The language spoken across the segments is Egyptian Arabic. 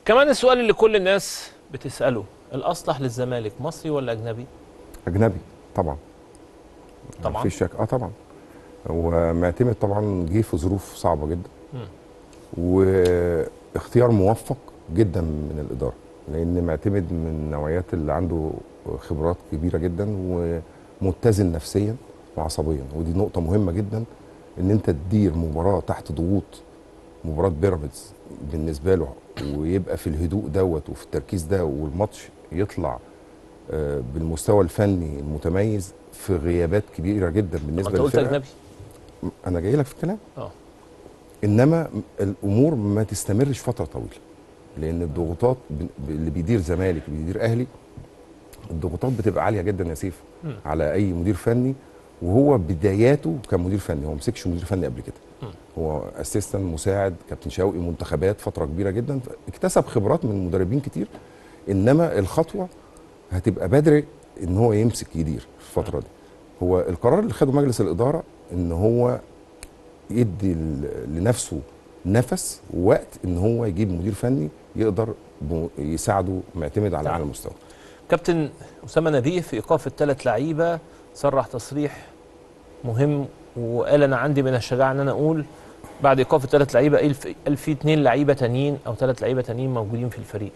كمان السؤال اللي كل الناس بتساله الاصلح للزمالك مصري ولا اجنبي اجنبي طبعا طبعا مفيش شك اه طبعا هو معتمد طبعا جه في ظروف صعبه جدا مم. واختيار موفق جدا من الاداره لان معتمد من النوعيات اللي عنده خبرات كبيره جدا ومتزن نفسيا وعصبيا ودي نقطه مهمه جدا ان انت تدير مباراه تحت ضغوط مباراه بيراميدز بالنسبه له ويبقى في الهدوء دوت وفي التركيز ده والماتش يطلع آه، بالمستوى الفني المتميز في غيابات كبيره جدا طب بالنسبه انت قلت للفرقه اجنبي انا جاي لك في الكلام اه انما الامور ما تستمرش فتره طويله لان الضغوطات ب- اللي بيدير زمالك بيدير اهلي الضغوطات بتبقى عاليه جدا يا سيف مم. على اي مدير فني وهو بداياته كمدير فني هو ما مسكش مدير فني قبل كده مم. هو اسيستنت مساعد كابتن شوقي منتخبات فتره كبيره جدا اكتسب خبرات من مدربين كتير انما الخطوه هتبقى بدري ان هو يمسك يدير في الفتره دي هو القرار اللي خده مجلس الاداره ان هو يدي ل- لنفسه نفس ووقت ان هو يجيب مدير فني يقدر ب- يساعده معتمد على نعم. اعلى مستوى كابتن اسامه نبيه في ايقاف الثلاث لعيبه صرح تصريح مهم وقال انا عندي من الشجاعه ان انا اقول بعد ايقاف الثلاث لعيبه قال في- قال في اثنين لعيبه تانيين او ثلاث لعيبه تانيين موجودين في الفريق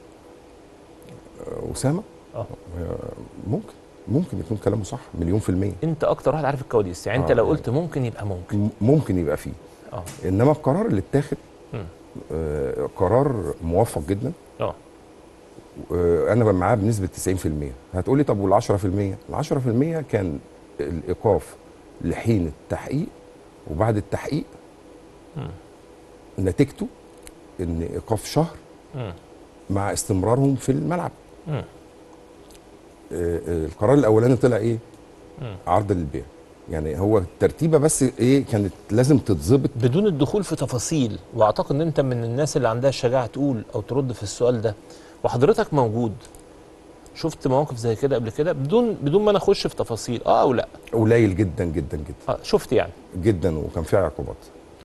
أه، اسامه اه أه، ممكن ممكن يكون كلامه صح مليون في المية انت اكتر واحد عارف الكواليس يعني انت آه. لو قلت ممكن يبقى ممكن م- ممكن يبقى فيه اه انما القرار اللي اتاخد مم. آه، قرار موفق جدا اه آه، انا معاه بنسبه 90% هتقولي طب وال 10% ال 10% كان الايقاف لحين التحقيق وبعد التحقيق مم. نتيجته ان ايقاف شهر مم. مع استمرارهم في الملعب مم. آه، آه، القرار الاولاني طلع ايه مم. عرض للبيع يعني هو الترتيبه بس ايه كانت لازم تتظبط بدون الدخول في تفاصيل واعتقد ان انت من الناس اللي عندها الشجاعه تقول او ترد في السؤال ده وحضرتك موجود شفت مواقف زي كده قبل كده بدون بدون ما انا اخش في تفاصيل اه او لا قليل جدا جدا جدا آه شفت يعني جدا وكان فيها عقوبات